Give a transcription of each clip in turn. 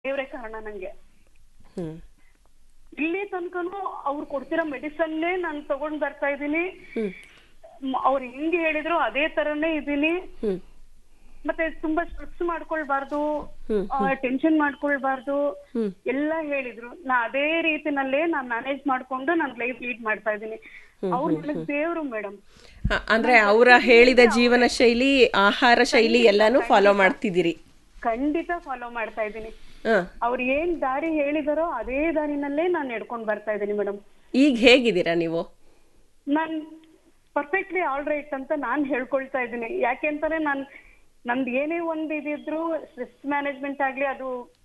ದೇವ್ರೇ ಕಾರಣ ನಂಗೆ ಹ್ಮ್ ಇಲ್ಲಿ ತನಕನು ಅವ್ರು ಕೊಡ್ತಿರೋ ಮೆಡಿಸನ್ನೇ ನಾನು ತಗೊಂಡ್ ಬರ್ತಾ ಇದ್ದೀನಿ ಅವ್ರು ಹೆಂಗ್ ಹೇಳಿದ್ರು ಅದೇ ತರನೇ ಇದೀನಿ ಹ್ಮ್ ಮತ್ತೆ ತುಂಬಾ ಸ್ಟ್ರೆಸ್ ಮಾಡ್ಕೊಳ್ಬಾರ್ದು ಹ್ಮ್, ಟೆನ್ಷನ್ ಮಾಡ್ಕೊಳ್ಬಾರ್ದು ಹ್ಮ್. ಎಲ್ಲ ಹೇಳಿದ್ರು ನಾ ಅದೇ ರೀತಿನಲ್ಲೇ ನಾನ್ ಮ್ಯಾನೇಜ್ ಮಾಡ್ಕೊಂಡು ನಾನ್ ಲೈಫ್ ಲೀಡ್ ಮಾಡ್ತಾ ಇದ್ದೀನಿ ಅವ್ರು ನನಗ್ ದೇವ್ರು ಮೇಡಮ್ ಆ, ಅಂದ್ರೆ ಅವರ ಹೇಳಿದ ಜೀವನ ಶೈಲಿ ಆಹಾರ ಶೈಲಿ ಎಲ್ಲಾನು ಫಾಲೋ ಮಾಡ್ತಿದ್ದೀರಿ ಖಂಡಿತ ಫಾಲೋ ಮಾಡ್ತಾ ಇದ್ದೀನಿ ಹ ಅವ್ರು ಏನ್ ದಾರಿ ಹೇಳಿದಾರೋ ಅದೇ ದಾರಿನಲ್ಲೇ ನಾನ್ ನಡ್ಕೊಂಡ್ ಬರ್ತಾ ಇದ್ದೀನಿ ಮೇಡಮ್ ಈಗ ಹೇಗಿದ್ದೀರಾ ನೀವು ನಾನ್ ಪರ್ಫೆಕ್ಟ್ಲಿ ಆಲ್ ರೈಟ್ ಅಂತ ನಾನ್ ಹೇಳ್ಕೊಳ್ತಾ ಇದ್ದೀನಿ ಯಾಕೆಂತಾನೆ ನಾನ್ ನಂದ್ ಏನೇ ಒಂದ್ ಇದಿದ್ರು ಸ್ಟ್ರೆಸ್ ಮ್ಯಾನೇಜ್ಮೆಂಟ್ ಆಗ್ಲಿ ಅದು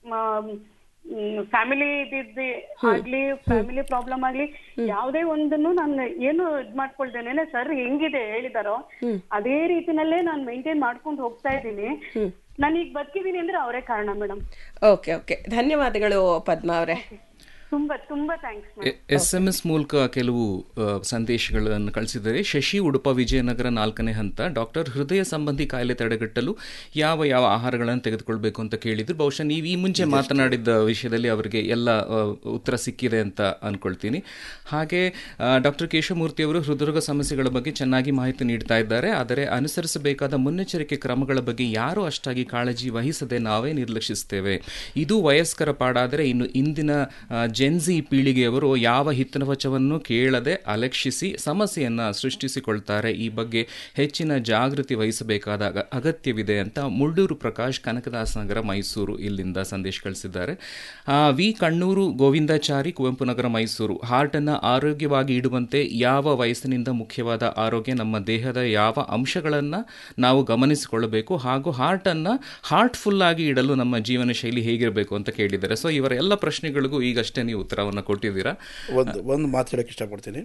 ಫ್ಯಾಮಿಲಿ ಇದಿದ್ದು ಆಗ್ಲಿ ಫ್ಯಾಮಿಲಿ ಪ್ರಾಬ್ಲಮ್ ಆಗ್ಲಿ ಯಾವ್ದೇ ಒಂದನ್ನು ನಾನು ಏನು ಇದ್ ಮಾಡ್ಕೊಳ್ದೇನೆ ಸರ್ ಹೆಂಗಿದೆ ಹೇಳಿದಾರೋ ಅದೇ ರೀತಿನಲ್ಲೇ ನಾನ್ ಮೇಂಟೈನ್ ಮಾಡ್ಕೊಂಡು ಹೋಗ್ತಾ ಇದ್ದೀನಿ ನಾನು ಈಗ ಬದುಕಿದೀನಿ ಅಂದ್ರೆ ಅವರೇ ಕಾರಣ ಮೇಡಮ್ ಓಕೆ ಓಕೆ ಧನ್ಯವಾದಗಳು ಪದ್ಮಾ ಅವರೇ ತುಂಬಾ ತುಂಬಾ thanks madam S M S ಮೂಲಕ ಕೆಲವು ಆ, ಸಂದೇಶಗಳನ್ನು ಕಳಿಸಿದರೆ ಶಶಿ ಉಡುಪ ವಿಜಯನಗರ ನಾಲ್ಕನೇ ಹಂತ ಡಾಕ್ಟರ್ ಹೃದಯ ಸಂಬಂಧಿ ಕಾಯಿಲೆ ತಡೆಗಟ್ಟಲು ಯಾವ ಯಾವ ಆಹಾರಗಳನ್ನು ತೆಗೆದುಕೊಳ್ಬೇಕು ಅಂತ ಕೇಳಿದ್ರು ಬಹುಶಃ ನೀವು ಈ ಮುಂಚೆ ಮಾತನಾಡಿದ್ದ ವಿಷಯದಲ್ಲಿ ಅವರಿಗೆ ಎಲ್ಲ ಆ, ಉತ್ತರ ಸಿಕ್ಕಿದೆ ಅಂತ ಅನ್ಕೊಳ್ತೀನಿ ಹಾಗೆ ಡಾಕ್ಟರ್ ಕೇಶವಮೂರ್ತಿ ಅವರು ಹೃದ್ರೋಗ ಸಮಸ್ಯೆಗಳ ಬಗ್ಗೆ ಚೆನ್ನಾಗಿ ಮಾಹಿತಿ ನೀಡ್ತಾ ಇದ್ದಾರೆ ಆದರೆ ಅನುಸರಿಸಬೇಕಾದ ಮುನ್ನೆಚ್ಚರಿಕೆ ಕ್ರಮಗಳ ಬಗ್ಗೆ ಯಾರೂ ಅಷ್ಟಾಗಿ ಕಾಳಜಿ ವಹಿಸದೆ ನಾವೇ ನಿರ್ಲಕ್ಷಿಸ್ತೇವೆ ಇದು ವಯಸ್ಕರ ಪಾಡಾದರೆ ಇನ್ನು ಇಂದಿನ ಆ, ಜೆನ್ಜಿ ಪೀಳಿಗೆಯವರು ಯಾವ ಹಿತವಚವನ್ನು ಕೇಳದೆ ಅಲಕ್ಷಿಸಿ ಸಮಸ್ಯೆಯನ್ನು ಸೃಷ್ಟಿಸಿಕೊಳ್ತಾರೆ ಈ ಬಗ್ಗೆ ಹೆಚ್ಚಿನ ಜಾಗೃತಿ ವಹಿಸಬೇಕಾದ ಅಗ- ಅಗತ್ಯವಿದೆ ಅಂತ ಮುಳ್ಳೂರು ಪ್ರಕಾಶ್ ಕನಕದಾಸ ನಗರ ಮೈಸೂರು ಇಲ್ಲಿಂದ ಸಂದೇಶ ಕಳಿಸಿದ್ದಾರೆ ಆ, ವಿ ಕಣ್ಣೂರು ಗೋವಿಂದಾಚಾರಿ ಕುವೆಂಪು ನಗರ ಮೈಸೂರು ಹಾರ್ಟನ್ನು ಆರೋಗ್ಯವಾಗಿ ಇಡುವಂತೆ ಯಾವ ವಯಸ್ಸಿನಿಂದ ಮುಖ್ಯವಾದ ಆರೋಗ್ಯ ನಮ್ಮ ದೇಹದ ಯಾವ ಅಂಶಗಳನ್ನು ನಾವು ಗಮನಿಸಿಕೊಳ್ಳಬೇಕು ಹಾಗೂ ಹಾರ್ಟನ್ನು ಹಾರ್ಟ್ಫುಲ್ ಆಗಿ ಇಡಲು ನಮ್ಮ ಜೀವನ ಶೈಲಿ ಹೇಗಿರಬೇಕು ಅಂತ ಕೇಳಿದ್ದಾರೆ ಸೊ ಇವರ ಎಲ್ಲ ಪ್ರಶ್ನೆಗಳಿಗೂ ಈಗಷ್ಟೇ ನೀವು ಉತ್ತರವನ್ನು ಕೊಟ್ಟಿದ್ದೀರಾ ಒಂದು ಒಂದು ಮಾತು ಹೇಳೋಕ್ಕೆ ಇಷ್ಟಪಡ್ತೀನಿ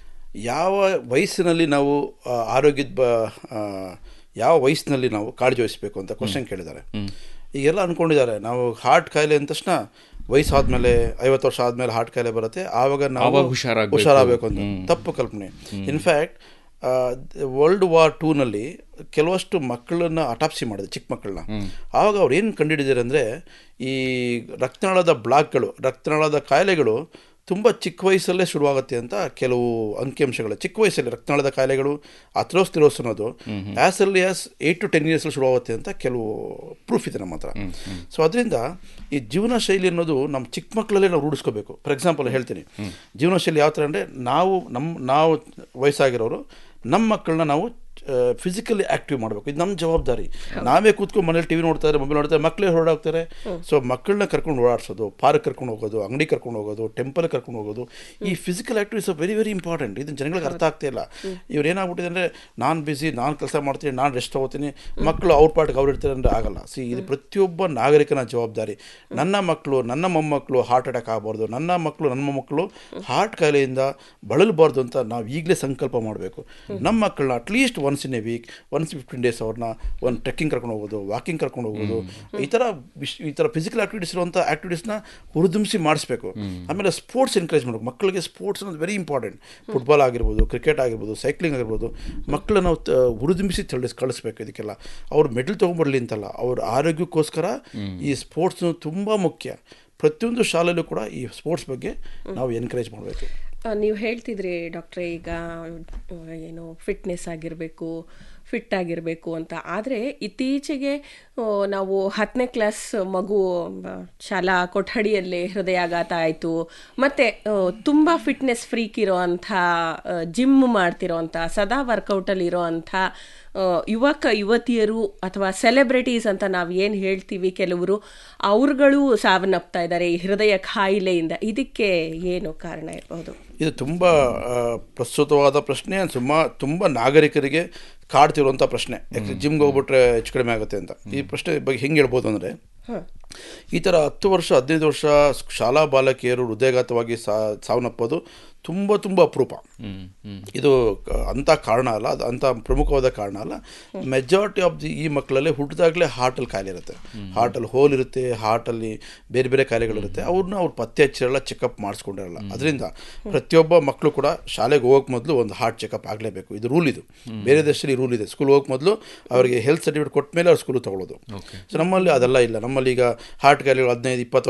ಯಾವ ವಯಸ್ಸಿನಲ್ಲಿ ನಾವು ಆ, ಆರೋಗ್ಯದ ಬ ಆ, ಯಾವ ವಯಸ್ಸಿನಲ್ಲಿ ನಾವು ಕಾಳಜಿ ವಹಿಸಬೇಕು ಅಂತ ಕ್ವಶನ್ ಕೇಳಿದ್ದಾರೆ ಈಗೆಲ್ಲ ಅಂದ್ಕೊಂಡಿದ್ದಾರೆ ನಾವು ಹಾರ್ಟ್ ಕಾಯಿಲೆ ಅಂದ ತಕ್ಷಣ ವಯಸ್ಸಾದ್ಮೇಲೆ ಐವತ್ತು ವರ್ಷ ಆದ್ಮೇಲೆ ಹಾರ್ಟ್ ಕಾಯಿಲೆ ಬರುತ್ತೆ ಆವಾಗ ನಾವು ಆವಾಗ ಹುಷಾರಾಗ್ಬೇಕು. ಹುಷಾರಾಗಬೇಕು ಅಂತ ತಪ್ಪು ಕಲ್ಪನೆ ಇನ್ಫ್ಯಾಕ್ಟ್ ವರ್ಲ್ಡ್ ವಾರ್ ಟೂನಲ್ಲಿ ಕೆಲವಷ್ಟು ಮಕ್ಕಳನ್ನ ಅಟಾಪ್ಸಿ ಮಾಡಿದೆ ಚಿಕ್ಕ ಮಕ್ಕಳನ್ನ ಆವಾಗ ಅವ್ರು ಏನು ಕಂಡುಹಿಡಿದಾರೆ ಅಂದರೆ ಈ ರಕ್ತನಾಳದ ಬ್ಲಾಕ್ಗಳು ರಕ್ತನಾಳದ ಕಾಯಿಲೆಗಳು ತುಂಬ ಚಿಕ್ಕ ವಯಸ್ಸಲ್ಲೇ ಶುರುವಾಗುತ್ತೆ ಅಂತ ಕೆಲವು ಅಂಕಿಅಂಶಗಳು ಚಿಕ್ಕ ವಯಸ್ಸಲ್ಲಿ ರಕ್ತನಾಳದ ಕಾಯಿಲೆಗಳು ಅಥ್ರೋಸ್ತಿರೋಸ್ ಅನ್ನೋದು ಆ್ಯಸ್ ಅಲ್ಲಿ ಆಸ್ ಏಯ್ಟ್ ಟು ಟೆನ್ ಇಯರ್ಸಲ್ಲಿ ಶುರುವಾಗುತ್ತೆ ಅಂತ ಕೆಲವು ಪ್ರೂಫ್ ಇದೆ ನಮ್ಮ ಹತ್ರ ಸೊ ಅದರಿಂದ ಈ ಜೀವನ ಶೈಲಿ ಅನ್ನೋದು ನಮ್ಮ ಚಿಕ್ಕ ಮಕ್ಕಳಲ್ಲೇ ನಾವು ರೂಢಿಸ್ಕೋಬೇಕು ಫಾರ್ ಎಕ್ಸಾಂಪಲ್ ಹೇಳ್ತೀನಿ ಜೀವನ ಶೈಲಿ ಯಾವ ಥರ ಅಂದರೆ ನಾವು ನಮ್ಮ ನಾವು ವಯಸ್ಸಾಗಿರೋರು ನಮ್ಮ ಮಕ್ಕಳನ್ನ ನಾವು ಫಿಸಿಕಲಿ ಆಕ್ಟಿವ್ ಮಾಡಬೇಕು ಇದು ನಮ್ಮ ಜವಾಬ್ದಾರಿ ನಾವೇ ಕೂತ್ಕೊಂಡು ಮನೇಲಿ ಟಿವಿ ನೋಡ್ತಾ ಇದ್ದಾರೆ ಮೊಬೈಲ್ ನೋಡ್ತಾರೆ ಮಕ್ಕಳೇ ಹೊರಡಾಗ್ತಾರೆ ಸೊ ಮಕ್ಕಳನ್ನ ಕರ್ಕೊಂಡು ಓಡಾಡ್ಸೋದು ಪಾರ್ಕ್ ಕರ್ಕೊಂಡು ಹೋಗೋದು ಅಂಗಡಿ ಕರ್ಕೊಂಡು ಹೋಗೋದು ಟೆಂಪಲ್ ಕರ್ಕೊಂಡು ಹೋಗೋದು ಈ physical activities very very important ಇದನ್ನ ಜನಗಳಿಗೆ ಅರ್ಥ ಆಗ್ತಾ ಇಲ್ಲ ಇವ್ರು ಏನಾಗ್ಬಿಟ್ಟಿದೆ ಅಂದರೆ ನಾನು ಬಿಸಿ ನಾನು ಕೆಲಸ ಮಾಡ್ತೀನಿ ನಾನು ರೆಸ್ಟ್ ತಗೋತೀನಿ ಮಕ್ಕಳು ಅವ್ರ ಪಾಟಿಗೆ ಅವ್ರು ಇರ್ತಾರೆ ಅಂದರೆ ಆಗಲ್ಲ ಸಿ ಇದು ಪ್ರತಿಯೊಬ್ಬ ನಾಗರಿಕನ ಜವಾಬ್ದಾರಿ ನನ್ನ ಮಕ್ಕಳು ನನ್ನ ಮೊಮ್ಮಕ್ಕಳು ಹಾರ್ಟ್ ಅಟ್ಯಾಕ್ ಆಗಬಾರ್ದು ನನ್ನ ಮಕ್ಕಳು ನನ್ನ ಮೊಮ್ಮಕ್ಕಳು ಹಾರ್ಟ್ ಕಾಯಿಲೆಯಿಂದ ಬಳಲಬಾರ್ದು ಅಂತ ನಾವು ಈಗಲೇ ಸಂಕಲ್ಪ ಮಾಡಬೇಕು ನಮ್ಮ ಮಕ್ಕಳನ್ನ at least once in a week once fifteen days ಅವ್ರನ್ನ ಒಂದು ಟ್ರೆಕ್ಕಿಂಗ್ ಕರ್ಕೊಂಡು ಹೋಗೋದು ವಾಕಿಂಗ್ ಕರ್ಕೊಂಡು ಹೋಗೋದು ಈ ಥರ ವಿಶ್ ಈ ಥರ ಫಿಸಿಕಲ್ ಆಕ್ಟಿವಿಟೀಸ್ ಇರುವಂಥ ಆಕ್ಟಿವಿಟೀಸ್ನ ಹುರಿದುಂಬಿಸಿ ಮಾಡಿಸ್ಬೇಕು ಆಮೇಲೆ ಸ್ಪೋರ್ಟ್ಸ್ ಎನ್ಕರೇಜ್ ಮಾಡಬೇಕು ಮಕ್ಕಳಿಗೆ ಸ್ಪೋರ್ಟ್ಸ್ ಅನ್ನೋದು ವೆರಿ ಇಂಪಾರ್ಟೆಂಟ್ ಫುಟ್ಬಾಲ್ ಆಗಿರ್ಬೋದು ಕ್ರಿಕೆಟ್ ಆಗಿರ್ಬೋದು ಸೈಕ್ಲಿಂಗ್ ಆಗಿರ್ಬೋದು ಮಕ್ಕಳನ್ನ ನಾವು ತ- ಹುರಿದುಂಬಿಸಿ ತಳಿಸ್ ಕಳಿಸ್ಬೇಕು ಇದಕ್ಕೆಲ್ಲ ಅವ್ರು ಮೆಡಲ್ ತೊಗೊಂಬರ್ಲಿ ಅಂತಲ್ಲ ಅವ್ರ ಆರೋಗ್ಯಕ್ಕೋಸ್ಕರ ಈ ಸ್ಪೋರ್ಟ್ಸ್ ತುಂಬ ಮುಖ್ಯ ಪ್ರತಿಯೊಂದು ಶಾಲೆಯಲ್ಲೂ ಕೂಡ ಈ ಸ್ಪೋರ್ಟ್ಸ್ ಬಗ್ಗೆ ನಾವು ಎನ್ಕರೇಜ್ ಮಾಡಬೇಕು ನೀವು ಹೇಳ್ತಿದ್ರಿ ಡಾಕ್ಟ್ರೆ ಈಗ ಆ, ಏನು ಫಿಟ್ನೆಸ್ ಆಗಿರಬೇಕು ಫಿಟ್ ಆಗಿರಬೇಕು ಅಂತ ಆದರೆ ಇತ್ತೀಚೆಗೆ ಆ, ನಾವು ಹತ್ತನೇ ಕ್ಲಾಸ್ ಮಗು ಆ, ಶಾಲಾ ಕೊಠಡಿಯಲ್ಲಿ ಹೃದಯಾಘಾತ ಆಯಿತು ಮತ್ತು ತುಂಬ ಫಿಟ್ನೆಸ್ ಫ್ರೀಕ್ ಇರೋ ಅಂಥ ಜಿಮ್ ಮಾಡ್ತಿರೋ ಅಂಥ ಸದಾ ವರ್ಕೌಟಲ್ಲಿ ಇರೋ ಅಂಥ ಆ, ಯುವಕ ಯುವತಿಯರು ಅಥವಾ ಸೆಲೆಬ್ರಿಟೀಸ್ ಅಂತ ನಾವು ಏನು ಹೇಳ್ತೀವಿ ಕೆಲವರು ಅವ್ರುಗಳು ಸಾವನ್ನಪ್ತಾ ಇದ್ದಾರೆ ಈ ಹೃದಯ ಕಾಯಿಲೆಯಿಂದ ಇದಕ್ಕೆ ಏನು ಕಾರಣ ಇರಬಹುದು ಇದು ತುಂಬ ಆ, ಪ್ರಸ್ತುತವಾದ ಪ್ರಶ್ನೆ ಸುಮಾ ತುಂಬ ನಾಗರಿಕರಿಗೆ ಕಾಡ್ತಿರುವಂಥ ಪ್ರಶ್ನೆ ಯಾಕೆ ಜಿಮ್ಗೆ ಹೋಗ್ಬಿಟ್ರೆ ಹೆಚ್ಚು ಕಡಿಮೆ ಆಗುತ್ತೆ ಅಂತ ಈ ಪ್ರಶ್ನೆ ಬಗ್ಗೆ ಹೆಂಗೆ ಹೇಳ್ಬೋದು ಅಂದರೆ ಈ ಥರ ಹತ್ತು ವರ್ಷ ಹದಿನೈದು ವರ್ಷ ಶಾಲಾ ಬಾಲಕಿಯರು ಹೃದಯಘಾತವಾಗಿ ಸಾ ಸಾವನ್ನಪ್ಪೋದು ತುಂಬ ತುಂಬ ಅಪರೂಪ ಇದು ಕ- ಅಂಥ ಕಾರಣ ಅಲ್ಲ ಅದು ಅಂಥ ಪ್ರಮುಖವಾದ ಕಾರಣ ಅಲ್ಲ ಮೆಜಾರಿಟಿ ಆಫ್ ದಿ ಈ ಮಕ್ಕಳಲ್ಲಿ ಹುಟ್ಟಿದಾಗಲೇ ಹಾರ್ಟಲ್ಲಿ ಕಾಯಿಲೆ ಇರುತ್ತೆ ಹಾರ್ಟಲ್ಲಿ ಹೋಲ್ ಇರುತ್ತೆ ಹಾರ್ಟಲ್ಲಿ ಬೇರೆ ಬೇರೆ ಕಾಯಿಲೆಗಳಿರುತ್ತೆ ಅವ್ರನ್ನ ಅವ್ರು ಪತ್ತೆ ಹಚ್ಚಿರಲ್ಲ ಚೆಕಪ್ ಮಾಡಿಸ್ಕೊಂಡಿರಲ್ಲ ಅದರಿಂದ ಪ್ರತಿಯೊಬ್ಬ ಮಕ್ಕಳು ಕೂಡ ಶಾಲೆಗೆ ಹೋಗೋಕೆ ಮೊದಲು ಒಂದು ಹಾರ್ಟ್ ಚೆಕಪ್ ಆಗಲೇಬೇಕು ಇದು ರೂಲ್ ಇದು ಬೇರೆ ದೇಶದಲ್ಲಿ ರೂಲ್ ಇದೆ ಸ್ಕೂಲ್ ಹೋಗೋಕೆ ಮೊದಲು ಅವರಿಗೆ ಹೆಲ್ತ್ ಸರ್ಟಿಫಿಕೇಟ್ ಕೊಟ್ಟ ಮೇಲೆ ಅವ್ರು ಸ್ಕೂಲ್ ತಗೊಳ್ಳೋದು ಸೊ ನಮ್ಮಲ್ಲಿ ಅದೆಲ್ಲ ಇಲ್ಲ ನಮ್ಮಲ್ಲಿ ಈಗ ಹಾರ್ಟ್ ಕಾಯಿಲೆಗಳು ಹದಿನೈದು ಇಪ್ಪತ್ತು